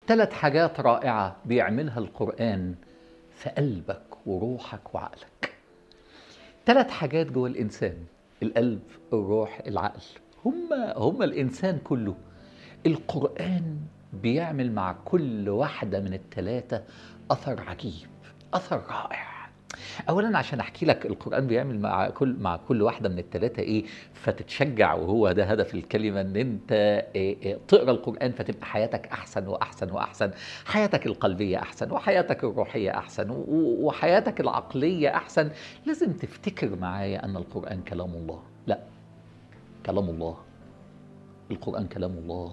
ثلاث حاجات رائعة بيعملها القرآن في قلبك وروحك وعقلك ثلاث حاجات جوه الإنسان القلب الروح العقل هم هم الإنسان كله القرآن بيعمل مع كل واحدة من الثلاثة أثر عجيب أثر رائع اولا عشان احكي لك القران بيعمل مع كل مع كل واحده من الثلاثه ايه فتتشجع وهو ده هدف الكلمه ان انت إيه إيه تقرا القران فتبقى حياتك احسن واحسن واحسن حياتك القلبيه احسن وحياتك الروحيه احسن و- وحياتك العقليه احسن لازم تفتكر معايا ان القران كلام الله لا كلام الله القران كلام الله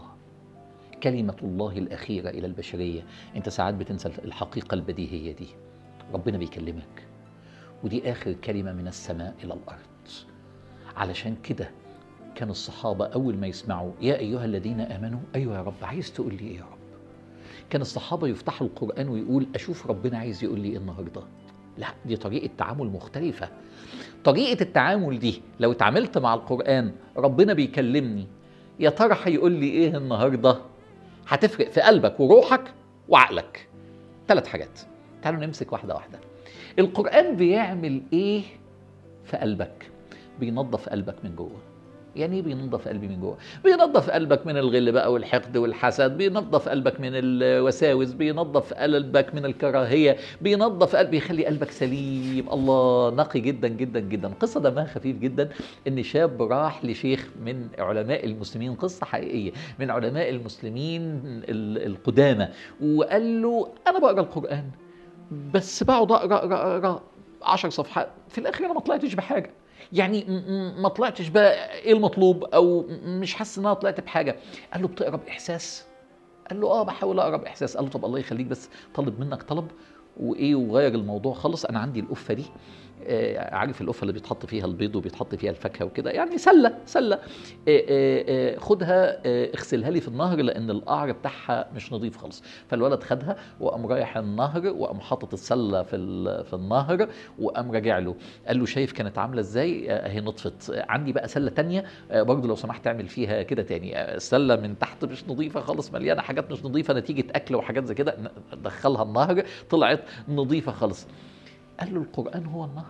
كلمه الله الاخيره الى البشريه انت ساعات بتنسى الحقيقه البديهيه دي ربنا بيكلمك ودي آخر كلمة من السماء إلى الأرض علشان كده كان الصحابة أول ما يسمعوا يا أيها الذين آمنوا أيوة يا رب عايز تقول لي إيه يا رب كان الصحابة يفتحوا القرآن ويقول أشوف ربنا عايز يقول لي إيه النهاردة لا دي طريقة تعامل مختلفة طريقة التعامل دي لو اتعاملت مع القرآن ربنا بيكلمني يا ترى هيقول لي إيه النهاردة هتفرق في قلبك وروحك وعقلك ثلاث حاجات تعالوا نمسك واحدة واحدة القرآن بيعمل إيه في قلبك بينظف قلبك من جوه يعني ايه بينظف قلبي من جوه بينظف قلبك من الغل بقى والحقد والحسد بينظف قلبك من الوساوس بينظف قلبك من الكراهيه بينظف قلبي يخلي قلبك سليم الله نقي جدا جدا جدا قصه دمها خفيف جدا ان شاب راح لشيخ من علماء المسلمين قصه حقيقيه من علماء المسلمين ال- القدامى وقال له انا بقرا القران بس بقعد اقرا اقرا اقرا 10 صفحات في الاخر انا ما طلعتش بحاجه يعني م- م- ما طلعتش بقى ايه المطلوب او م- مش حاسس ان انا طلعت بحاجه قال له بتقرا باحساس قال له اه بحاول اقرا باحساس قال له طب الله يخليك بس طلب منك طلب وايه وغير الموضوع خالص انا عندي القفه دي آه، عارف القفه اللي بيتحط فيها البيض وبيتحط فيها الفاكهه وكده يعني سله سله آه، آه، آه، خدها آه، اغسلها لي في النهر لان القعر بتاعها مش نظيف خالص فالولد خدها وقام رايح النهر وقام حاطط السله في ال- في النهر وقام راجع له قال له شايف كانت عامله ازاي آه، اهي نطفت آه، عندي بقى سله تانية آه، برضه لو سمحت اعمل فيها كده تاني آه، السله من تحت مش نظيفه خالص مليانه حاجات مش نظيفه نتيجه اكل وحاجات زي كده ن- دخلها النهر طلعت نظيفه خالص قال له القران هو النهر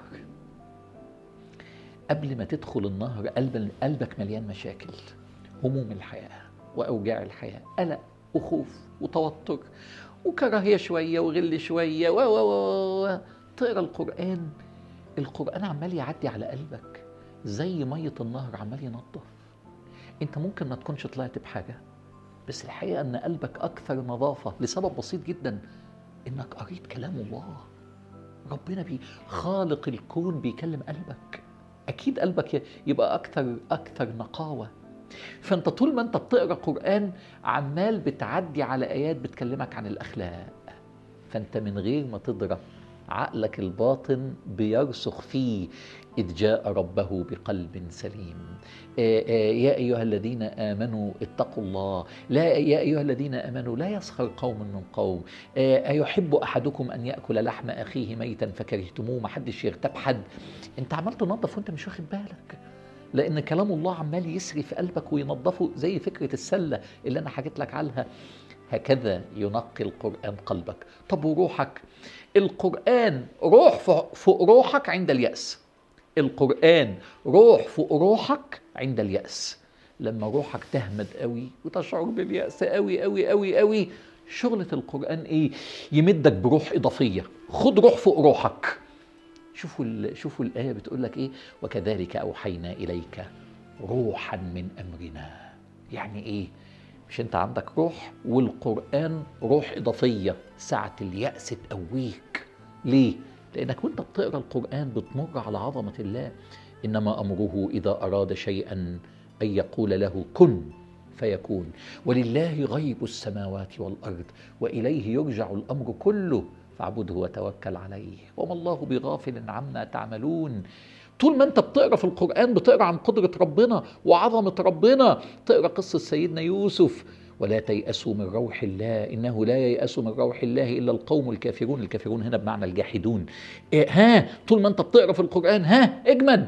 قبل ما تدخل النهر قلب قلبك مليان مشاكل هموم الحياه واوجاع الحياه قلق وخوف وتوتر وكراهيه شويه وغل شويه و و و و تقرا القران القران عمال يعدي على قلبك زي ميه النهر عمال ينظف انت ممكن ما تكونش طلعت بحاجه بس الحقيقه ان قلبك اكثر نظافه لسبب بسيط جدا انك قريت كلام الله ربنا بي خالق الكون بيكلم قلبك اكيد قلبك ي- يبقى اكثر اكثر نقاوه فانت طول ما انت بتقرا قران عمال بتعدي على ايات بتكلمك عن الاخلاق فانت من غير ما تدرك عقلك الباطن بيرسخ فيه إذ جاء ربه بقلب سليم آه، آه، يا أيها الذين آمنوا اتقوا الله لا يا أيها الذين آمنوا لا يسخر قوم من قوم آه، أيحب أحدكم أن يأكل لحم أخيه ميتا فكرهتموه ما حدش يغتاب حد أنت عمال تنظف وأنت مش واخد بالك لأن كلام الله عمال يسري في قلبك وينظفه زي فكرة السلة اللي أنا حكيت لك عنها هكذا ينقي القرآن قلبك طب وروحك القرآن روح فوق- فوق روحك عند اليأس القرآن روح فوق روحك عند اليأس لما روحك تهمد قوي وتشعر باليأس قوي قوي قوي قوي شغلة القرآن ايه يمدك بروح إضافية خد روح فوق روحك شوفوا ال- شوفوا الآية بتقول لك ايه وكذلك أوحينا إليك روحا من أمرنا يعني ايه مش انت عندك روح والقرآن روح إضافية ساعة اليأس تقويك ليه؟ لأنك وانت بتقرأ القرآن بتمر على عظمة الله إنما أمره إذا أراد شيئا أن يقول له كن فيكون ولله غيب السماوات والأرض وإليه يرجع الأمر كله فاعبده وتوكل عليه وما الله بغافل عما تعملون طول ما انت بتقرا في القران بتقرا عن قدره ربنا وعظمه ربنا تقرا قصه سيدنا يوسف ولا تيأسوا من روح الله إنه لا ييأس من روح الله إلا القوم الكافرون الكافرون هنا بمعنى الجاحدون إيه ها طول ما أنت بتقرأ في القرآن ها اجمد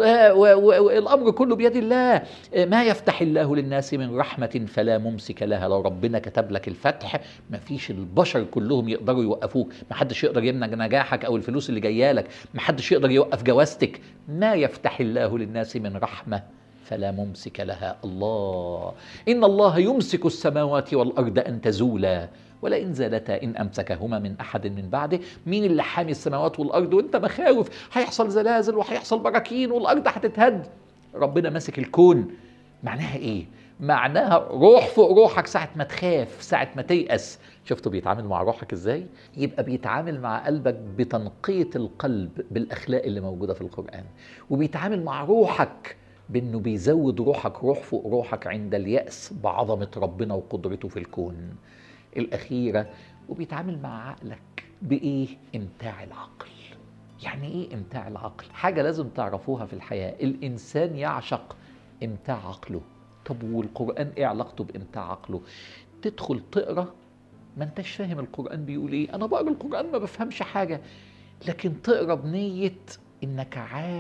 والامر كله بيد الله ما يفتح الله للناس من رحمه فلا ممسك لها لو ربنا كتب لك الفتح ما فيش البشر كلهم يقدروا يوقفوك ما حدش يقدر يمنع نجاحك او الفلوس اللي جايه لك ما حدش يقدر يوقف جوازتك ما يفتح الله للناس من رحمه فلا ممسك لها الله ان الله يمسك السماوات والارض ان تزولا ولئن زالتا ان امسكهما من احد من بعده مين اللي حامي السماوات والارض وانت مخاوف هيحصل زلازل وهيحصل براكين والارض هتتهد ربنا ماسك الكون معناها ايه معناها روح فوق روحك ساعة ما تخاف ساعة ما تيأس شفتوا بيتعامل مع روحك ازاي يبقى بيتعامل مع قلبك بتنقية القلب بالأخلاق اللي موجودة في القرآن وبيتعامل مع روحك بانه بيزود روحك روح فوق روحك عند اليأس بعظمة ربنا وقدرته في الكون الأخيرة وبيتعامل مع عقلك بإيه؟ إمتاع العقل يعني إيه إمتاع العقل؟ حاجة لازم تعرفوها في الحياة الإنسان يعشق إمتاع عقله طب والقرآن إيه علاقته بإمتاع عقله؟ تدخل تقرأ ما انتش فاهم القرآن بيقول إيه أنا بقرأ القرآن ما بفهمش حاجة لكن تقرأ بنية انك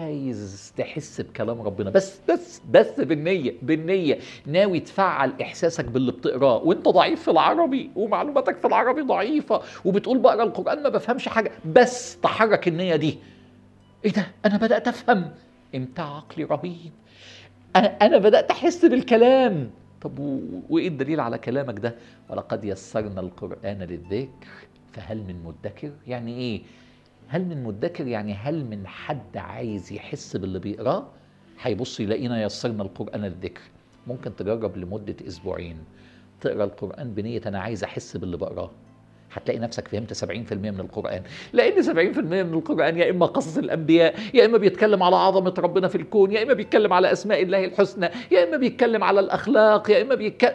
عايز تحس بكلام ربنا بس بس بس بالنيه بالنيه ناوي تفعل احساسك باللي بتقراه وانت ضعيف في العربي ومعلوماتك في العربي ضعيفه وبتقول بقرا القران ما بفهمش حاجه بس تحرك النيه دي ايه ده انا بدات افهم امتاع عقلي رهيب انا انا بدات احس بالكلام طب وايه الدليل على كلامك ده ولقد يسرنا القران للذكر فهل من مدكر يعني ايه هل من مدكر يعني هل من حد عايز يحس باللي بيقراه هيبص يلاقينا يسرنا القرآن للذكر ممكن تجرب لمدة أسبوعين تقرا القرآن بنية أنا عايز أحس باللي بقراه هتلاقي نفسك فهمت 70% من القرآن لأن 70% من القرآن يا إما قصص الأنبياء يا إما بيتكلم على عظمة ربنا في الكون يا إما بيتكلم على أسماء الله الحسنى يا إما بيتكلم على الأخلاق يا إما بيتكلم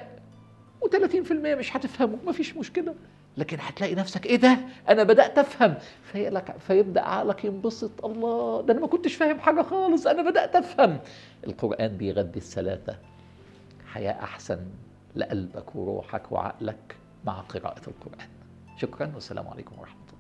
و30% مش هتفهمه مفيش مشكلة لكن هتلاقي نفسك ايه ده انا بدات افهم فيلك فيبدا عقلك ينبسط الله ده انا ما كنتش فاهم حاجه خالص انا بدات افهم القران بيغذي الثلاثه حياه احسن لقلبك وروحك وعقلك مع قراءه القران شكرا والسلام عليكم ورحمه الله